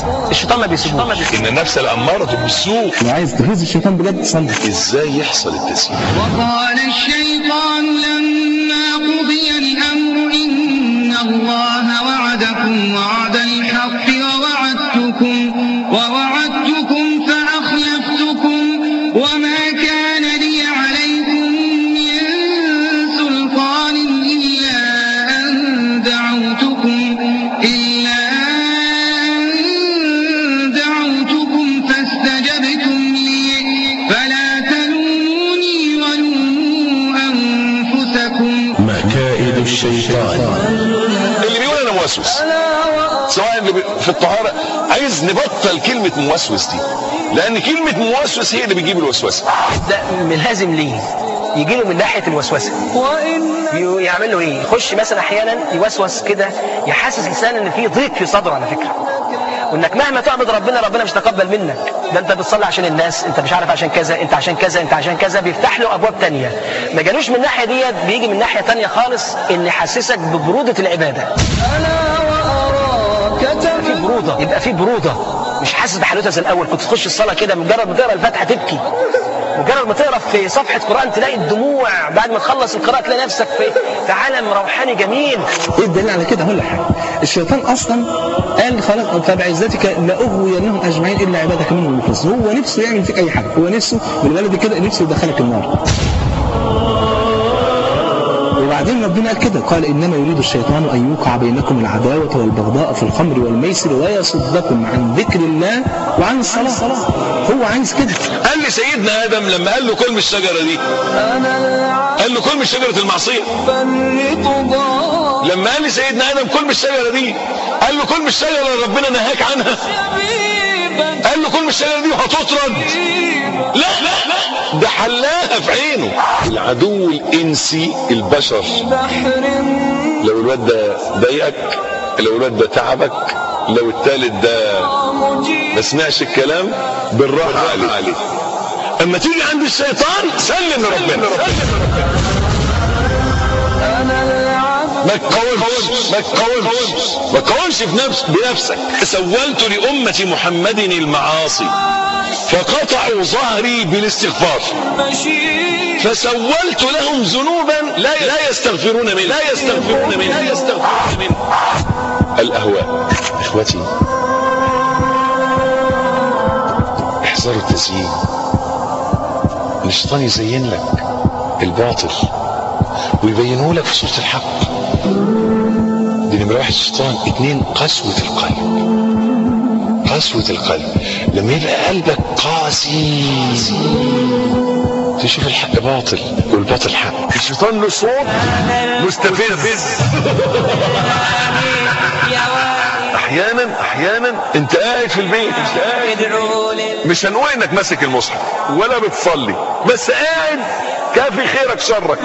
الشيطان ما بيسيبوش ان النفس الاماره بالسوء لو عايز تهز الشيطان بجد صلي ازاي يحصل التسيير وقال الشيطان لما قضي الأمر إن الله وعدكم وعد الحق ووعدتكم ووعدتكم فأخلفتكم وما كان لي عليكم من سلطان إلا أن دعوتكم إلا أن دعوتكم فاستجبتم لي فلا تلوموني ولوموا أنفسكم مكائد الشيطان اللي بيقول انا موسوس سواء اللي بي- في الطهاره عايز نبطل كلمه موسوس دي لان كلمه موسوس هي اللي بتجيب الوسوسه ده ملازم ليه يجي له من ناحيه الوسوسه ي- يعمل له ايه يخش مثلا احيانا يوسوس كده يحسس لسان ان في ضيق في صدره على فكره وانك مهما تعبد ربنا ربنا مش تقبل منك ده انت بتصلي عشان الناس انت مش عارف عشان كذا انت عشان كذا انت عشان كذا بيفتح له ابواب تانية ما جالوش من الناحيه ديت بيجي من ناحيه تانية خالص ان يحسسك ببروده العباده في بروده يبقى في بروده مش حاسس بحالتها زي الاول كنت تخش الصلاه كده مجرد ما تقرا الفاتحه تبكي مجرد ما تقرا في صفحه قران تلاقي الدموع بعد ما تخلص القراءه تلاقي نفسك في في عالم روحاني جميل ايه الدليل على كده هقول لك حاجه الشيطان اصلا قال خلاص فبعزتك لاغوينهم اجمعين الا عبادك منهم المخلصين هو نفسه يعمل فيك اي حاجه هو نفسه بالبلد كده نفسه يدخلك النار وبعدين ربنا قال كده قال انما يريد الشيطان ان يوقع بينكم العداوه والبغضاء في الخمر والميسر ويصدكم عن ذكر الله وعن الصلاه هو عايز كده قال لي سيدنا ادم لما قال له كل من الشجره دي قال له كل من شجره المعصيه لما قال لي سيدنا ادم كل من الشجره دي قال له كل من الشجره اللي ربنا نهاك عنها قال له كل من الشجره دي وهتطرد لا لا لا ده حلاها في عينه العدو الانسي البشر لو الواد ده ضايقك لو الواد ده تعبك لو التالت ده ما سمعش الكلام بالراحه عليه اما تيجي عند الشيطان سلم لربنا ما تقاومش ما تقاومش ما تقاومش في نفس بنفسك سولت لأمة محمد المعاصي فقطعوا ظهري بالاستغفار فسولت لهم ذنوبا لا لا يستغفرون منه لا يستغفرون منه لا يستغفرون منه الأهواء إخوتي احذروا التزيين الشيطان يزين لك الباطل ويبينه لك في صورة الحق دي نمرة واحد الشيطان اتنين قسوة القلب قسوة القلب لما يبقى قلبك قاسي تشوف الحق باطل والباطل حق الشيطان له صوت مستفز احيانا احيانا انت قاعد في البيت مش قاعد مش هنقول انك ماسك المصحف ولا بتصلي بس قاعد كافي خيرك شرك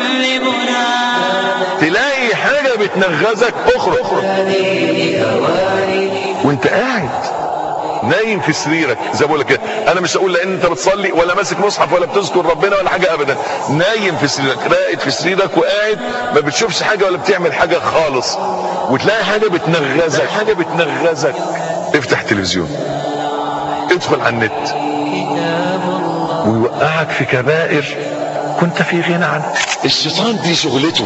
تلاقي حاجة بتنغزك اخرج وانت قاعد نايم في سريرك زي ما بقول لك كده. انا مش هقول لان انت بتصلي ولا ماسك مصحف ولا بتذكر ربنا ولا حاجه ابدا نايم في سريرك راقد في سريرك وقاعد ما بتشوفش حاجه ولا بتعمل حاجه خالص وتلاقي حاجه بتنغزك حاجه بتنغزك افتح تلفزيون ادخل على النت ويوقعك في كبائر كنت في غنى عنها الشيطان دي شغلته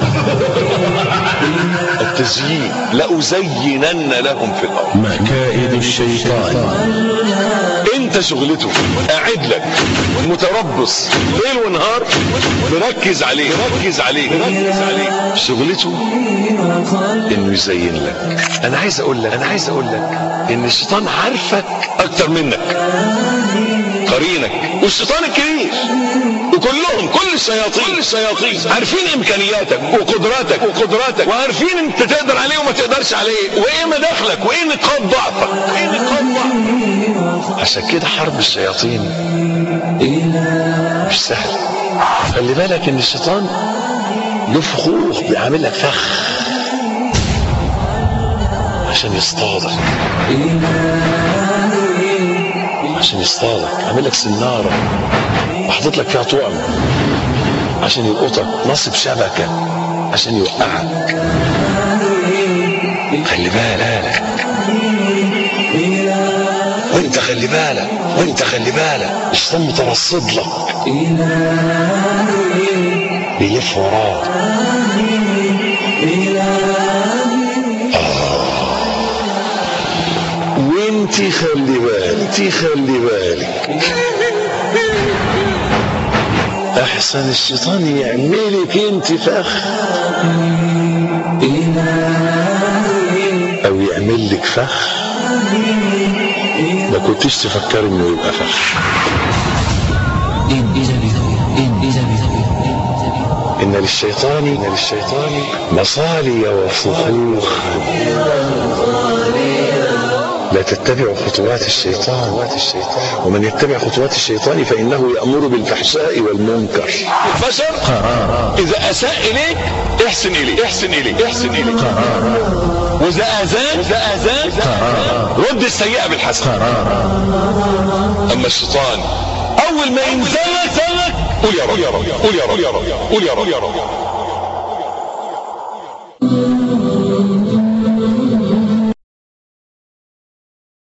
التزيين لأزينن لهم في الأرض مكائد الشيطان انت شغلته قاعد لك متربص ليل ونهار مركز عليه مركز عليه مركز عليه شغلته انه يزين لك انا عايز اقول لك انا عايز اقول لك ان الشيطان عارفك اكتر منك قرينك والشيطان الكبير وكلهم كل الشياطين كل الشياطين عارفين امكانياتك وقدراتك وقدراتك وعارفين انت تقدر عليه وما تقدرش عليه وايه مداخلك وايه نقاط ضعفك وايه نقاط ضعفك عشان كده حرب الشياطين مش سهل خلي بالك ان الشيطان له فخوخ بيعمل لك فخ عشان يصطادك عشان يصطادك عامل لك سناره وحاطط لك فيها طعم عشان يلقطك نصب شبكه عشان يوقعك خلي بالك وانت خلي بالك وانت خلي بالك الشيطان مترصد لك بيلف وراك وانت خلي بالك انت خلي بالك احسن الشيطان يعملك انت فخ او يعمل لك فخ ما كنتش تفكر انه يبقى فخ ان للشيطان ان للشيطان مصالي وفخوخ لا تتبعوا خطوات الشيطان ومن يتبع خطوات الشيطان فإنه يأمر بالفحشاء والمنكر البشر إذا أساء إليك احسن إليه احسن إليه احسن إليه وإذا أذاك وإذا أذاك رد السيئة بالحسنة أما الشيطان أول ما ينزلك قول يا رب قول يا رب قول يا رب قول يا رب